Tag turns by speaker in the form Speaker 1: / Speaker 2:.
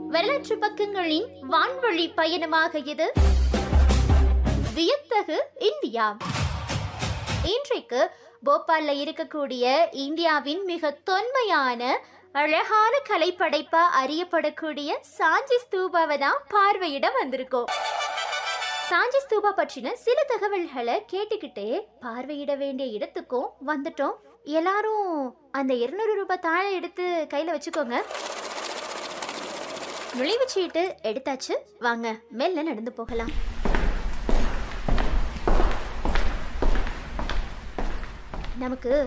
Speaker 1: வரலாற்று பக்கங்களின் வான்வழி பயணமாக இது வியத்தகு இந்தியா இன்றைக்கு போபால்ல இருக்கக்கூடிய இந்தியாவின் மிக தொன்மையான அழகான கலைப்படைப்பா அறியப்படக்கூடிய சாஞ்சி ஸ்தூபாவை தான் பார்வையிட வந்திருக்கோம் சாஞ்சி ஸ்தூபா பற்றின சில தகவல்களை கேட்டுக்கிட்டே பார்வையிட வேண்டிய இடத்துக்கும் வந்துட்டோம் எல்லாரும் அந்த இருநூறு ரூபாய் தாழை எடுத்து கையில வச்சுக்கோங்க நுழைவுச்சீட்டு எடுத்தாச்சு வாங்க மெல்ல நடந்து போகலாம் நமக்கு